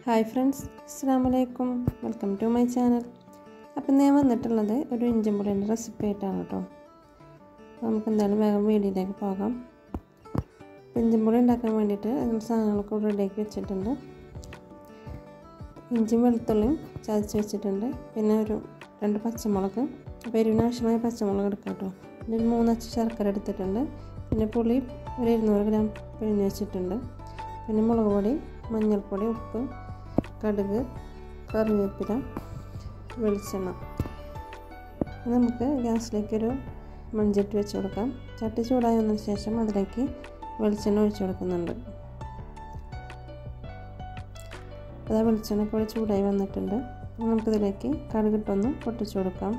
hi friends അസ്സാം വലൈക്കും welcome to my channel അപ്പം ഞാൻ വന്നിട്ടുള്ളത് ഒരു ഇഞ്ചമ്പുളിൻ്റെ റെസിപ്പി ആയിട്ടാണ് കേട്ടോ അപ്പോൾ നമുക്ക് എന്തായാലും വേഗം വീഡിയോയിലേക്ക് പോകാം ഇഞ്ചമ്പുളി ഉണ്ടാക്കാൻ വേണ്ടിയിട്ട് അതിൻ്റെ സാധനങ്ങളൊക്കെ റെഡിയാക്കി വെച്ചിട്ടുണ്ട് ഇഞ്ചിയും വെളുത്തുള്ളിയും ചതച്ച് വെച്ചിട്ടുണ്ട് പിന്നെ ഒരു രണ്ട് പച്ചമുളക് അപ്പോൾ എരിവിന് ആവശ്യമായ പച്ചമുളക് എടുക്കാം കേട്ടോ പിന്നെ ഒരു മൂന്നച്ച് ശർക്കര എടുത്തിട്ടുണ്ട് പിന്നെ പുളി ഒരു ഇരുന്നൂറ് ഗ്രാം പിഴിഞ്ഞ് വെച്ചിട്ടുണ്ട് പിന്നെ മുളക് പൊടി മഞ്ഞൾപ്പൊടി ഉപ്പ് കടുക് കറിവേപ്പില വെളിച്ചെണ്ണ നമുക്ക് ഗ്യാസിലേക്കൊരു മൺചട്ടി വെച്ച് കൊടുക്കാം ചട്ടി ചൂടായി വന്നതിന് ശേഷം അതിലേക്ക് വെളിച്ചെണ്ണ ഒഴിച്ചു കൊടുക്കുന്നുണ്ട് അത് വെളിച്ചെണ്ണ കൂടി ചൂടായി വന്നിട്ടുണ്ട് നമുക്കിതിലേക്ക് കടുകിട്ടൊന്ന് പൊട്ടിച്ചു കൊടുക്കാം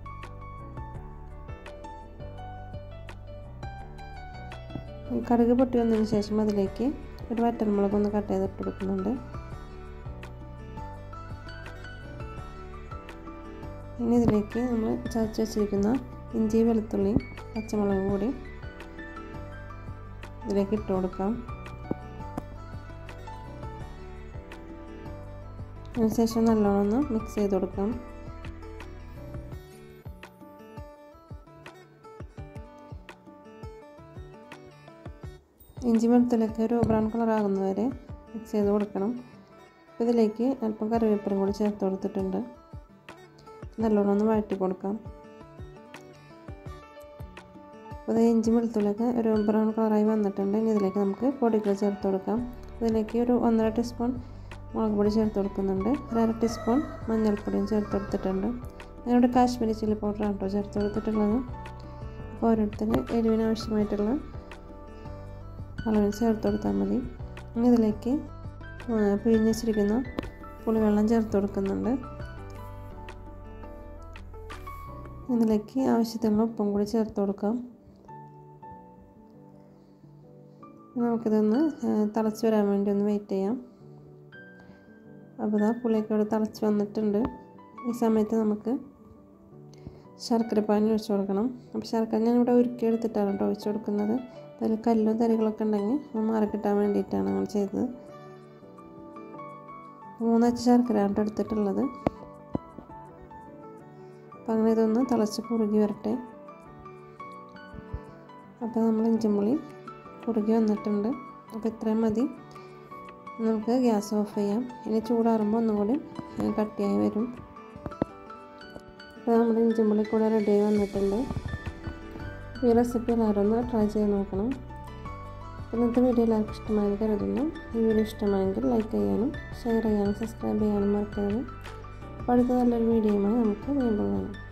കടുക് പൊട്ടി വന്നതിന് ശേഷം അതിലേക്ക് ഒരു വറ്റൽമുളക് ഒന്ന് കട്ട് ചെയ്തിട്ട് കൊടുക്കുന്നുണ്ട് ഇനി ഇതിലേക്ക് നമ്മൾ ചതച്ച് വെച്ചിരിക്കുന്ന ഇഞ്ചി വെളുത്തുള്ളി പച്ചമുളകും കൂടി ഇതിലേക്ക് ഇട്ട് കൊടുക്കാം അതിനുശേഷം നല്ലോണം ഒന്ന് മിക്സ് ചെയ്ത് കൊടുക്കാം ഇഞ്ചി വെളുത്തുള്ളിയൊക്കെ ഒരു ബ്രൗൺ കളർ ആകുന്നവരെ മിക്സ് ചെയ്ത് കൊടുക്കണം ഇതിലേക്ക് അല്പം കറിവേപ്പിലും കൂടി ചേർത്ത് കൊടുത്തിട്ടുണ്ട് നല്ലോണം ഒന്ന് വഴറ്റി കൊടുക്കാം അപ്പോൾ ഇഞ്ചി വെളുത്തുള്ളിയൊക്കെ ഒരു ബ്രൗൺ കളറായി വന്നിട്ടുണ്ട് ഇനി ഇതിലേക്ക് നമുക്ക് പൊടികൾ ചേർത്ത് കൊടുക്കാം ഇതിലേക്ക് ഒരു ഒന്നര ടീസ്പൂൺ മുളക് പൊടി ചേർത്ത് കൊടുക്കുന്നുണ്ട് ഒരു അര ടീസ്പൂൺ മഞ്ഞൾപ്പൊടിയും ചേർത്ത് കൊടുത്തിട്ടുണ്ട് ഞാനിവിടെ കാശ്മീരി ചില്ലി പൗഡറാണ് കേട്ടോ ചേർത്ത് കൊടുത്തിട്ടുള്ളത് അപ്പോൾ ഓരോരുത്തർ എരിവിന് ആവശ്യമായിട്ടുള്ള അളവിൽ ചേർത്ത് കൊടുത്താൽ മതി ഇനി ഇതിലേക്ക് പിഴിഞ്ഞ് വെച്ചിരിക്കുന്ന പുളിവെള്ളം ചേർത്ത് കൊടുക്കുന്നുണ്ട് ഇതിലേക്ക് ആവശ്യത്തിനുള്ള ഉപ്പും കൂടി ചേർത്ത് കൊടുക്കാം നമുക്കിതൊന്ന് തിളച്ച് വരാൻ വേണ്ടി ഒന്ന് വെയിറ്റ് ചെയ്യാം അപ്പോൾ ഇതാ പുളിയൊക്കെ ഇവിടെ തിളച്ച് വന്നിട്ടുണ്ട് ഈ സമയത്ത് നമുക്ക് ശർക്കര പാനി ഒഴിച്ചു കൊടുക്കണം അപ്പോൾ ശർക്കര ഞാനിവിടെ ഉരുക്കി എടുത്തിട്ടാണ് കേട്ടോ ഒഴിച്ചു കൊടുക്കുന്നത് അതിൽ കല്ലും തരികളൊക്കെ ഉണ്ടെങ്കിൽ മാറി കിട്ടാൻ വേണ്ടിയിട്ടാണ് അങ്ങനെ ചെയ്തത് മൂന്നച്ച ശർക്കരയാണ് എടുത്തിട്ടുള്ളത് അപ്പം അങ്ങനെ ഇതൊന്ന് തിളച്ച് കുറുകി വരട്ടെ അപ്പോൾ നമ്മൾ ഇഞ്ചിമുളി കുറുകി വന്നിട്ടുണ്ട് അപ്പോൾ ഇത്രയും മതി നമുക്ക് ഗ്യാസ് ഓഫ് ചെയ്യാം ഇനി ചൂടാറുമ്പോൾ ഒന്നും കൂടി കട്ടിയായി വരും അപ്പോൾ നമ്മുടെ ഇഞ്ചിമുളി കൂടെ റെഡി ആയി വന്നിട്ടുണ്ട് ഈ റെസിപ്പി എല്ലാവരും ഒന്ന് ട്രൈ ചെയ്ത് നോക്കണം ഇന്നത്തെ വീഡിയോ എല്ലാവർക്കും ഇഷ്ടമായെന്ന് കരുതുന്നു ഈ വീഡിയോ ഇഷ്ടമായെങ്കിൽ ലൈക്ക് ചെയ്യാനും ഷെയർ ചെയ്യാനും സബ്സ്ക്രൈബ് ചെയ്യാനും മറക്കരുത് അപ്പോൾ അടുത്ത നല്ലൊരു വീഡിയോയുമായി നമുക്ക് വീണ്ടും കാണാം